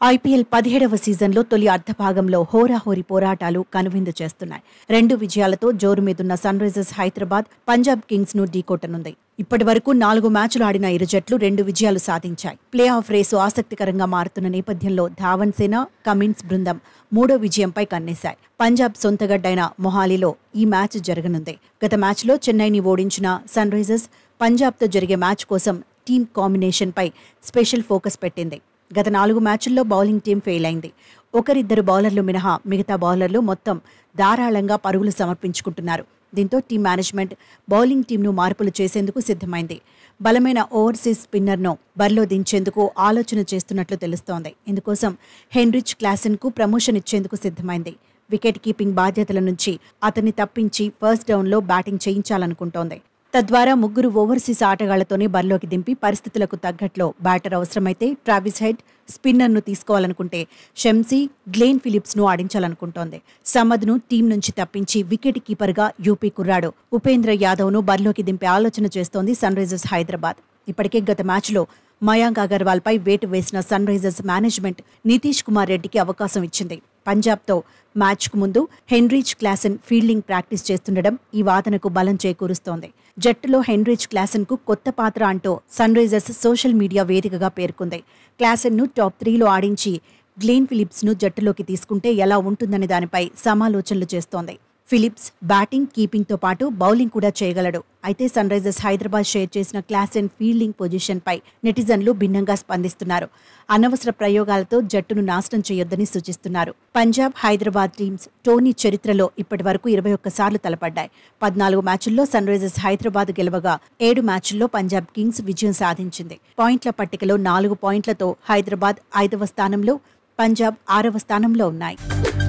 IPL పదిహేడవ సీజన్లో తొలి అర్ధభాగంలో హోరాహోరీ పోరాటాలు కనువిందు చేస్తున్నాయి రెండు విజయాలతో జోరు మీదున్న Sunrisers Hyderabad Punjab Kings ను ఢీకొట్టనుంది ఇప్పటి వరకు నాలుగు మ్యాచ్లు ఆడిన ఇరు జట్లు రెండు విజయాలు సాధించాయి ప్లే ఆఫ్ రేసు ఆసక్తికరంగా మారుతున్న నేపథ్యంలో ధావన్ సేన కమిన్స్ బృందం మూడో విజయంపై కన్నేశాయి పంజాబ్ సొంతగడ్డైన మొహాలీలో ఈ మ్యాచ్ జరగనుంది గత మ్యాచ్లో చెన్నైని ఓడించిన సన్ రైజర్స్ పంజాబ్తో జరిగే మ్యాచ్ కోసం టీమ్ కాంబినేషన్పై స్పెషల్ ఫోకస్ పెట్టింది గత నాలుగు మ్యాచుల్లో బౌలింగ్ టీం ఫెయిల్ అయింది ఒకరిద్దరు బౌలర్లు మినహా మిగతా బౌలర్లు మొత్తం ధారాళంగా పరుగులు సమర్పించుకుంటున్నారు దీంతో టీం మేనేజ్మెంట్ బౌలింగ్ టీంను మార్పులు చేసేందుకు సిద్ధమైంది బలమైన ఓవర్సీస్ స్పిన్నర్ను బరిలో దించేందుకు ఆలోచన చేస్తున్నట్లు తెలుస్తోంది ఇందుకోసం హెన్రిచ్ క్లాసెన్కు ప్రమోషన్ ఇచ్చేందుకు సిద్ధమైంది వికెట్ కీపింగ్ బాధ్యతల నుంచి అతన్ని తప్పించి ఫస్ట్ డౌన్లో బ్యాటింగ్ చేయించాలనుకుంటోంది తద్వారా ముగ్గురు ఓవర్సీస్ ఆటగాళ్లతోనే బరిలోకి దింపి పరిస్థితులకు తగ్గట్లో బ్యాటర్ అవసరమైతే ట్రావిస్ హెడ్ స్పిన్నర్ను తీసుకోవాలనుకుంటే షెమ్సీ గ్లేన్ ఫిలిప్స్ను ఆడించాలనుకుంటోంది సమద్ను టీం నుంచి తప్పించి వికెట్ కీపర్గా యూపీ కుర్రాడు ఉపేంద్ర యాదవ్ను బరిలోకి దింపే ఆలోచన చేస్తోంది సన్ రైజర్స్ హైదరాబాద్ ఇప్పటికే గత మ్యాచ్లో మయాంక్ అగర్వాల్పై వేటు వేసిన Sunrisers management Nitish Kumar రెడ్డికి అవకాశం ఇచ్చింది పంజాబ్తో మ్యాచ్కు ముందు హెన్రీచ్ క్లాసెన్ ఫీల్డింగ్ ప్రాక్టీస్ చేస్తుండడం ఈ వాదనకు బలం చేకూరుస్తోంది జట్టులో హెన్రీచ్ క్లాసెన్కు కొత్త పాత్ర అంటూ సన్ రైజర్స్ సోషల్ మీడియా వేదికగా పేర్కొంది క్లాసెన్ను టాప్ త్రీలో ఆడించి గ్లేన్ ఫిలిప్స్ను జట్టులోకి తీసుకుంటే ఎలా ఉంటుందనే దానిపై సమాలోచనలు చేస్తోంది ఫిలిప్స్ బ్యాటింగ్ కీపింగ్తో పాటు బౌలింగ్ కూడా చేయగలడు అయితే సన్ రైజర్స్ హైదరాబాద్ షేర్ చేసిన క్లాస్ అండ్ ఫీల్డింగ్ పొజిషన్పై నెటిజన్లు భిన్నంగా స్పందిస్తున్నారు అనవసర ప్రయోగాలతో జట్టును నాశనం చేయొద్దని సూచిస్తున్నారు పంజాబ్ హైదరాబాద్ టీమ్స్ టోనీ చరిత్రలో ఇప్పటి వరకు ఇరవై ఒక్కసార్లు తలపడ్డాయి పద్నాలుగు మ్యాచుల్లో సన్ రైజర్స్ హైదరాబాద్ గెలవగా ఏడు మ్యాచుల్లో పంజాబ్ కింగ్స్ విజయం సాధించింది పాయింట్ల పట్టికలో నాలుగు పాయింట్లతో హైదరాబాద్ ఐదవ స్థానంలో పంజాబ్ ఆరవ స్థానంలో ఉన్నాయి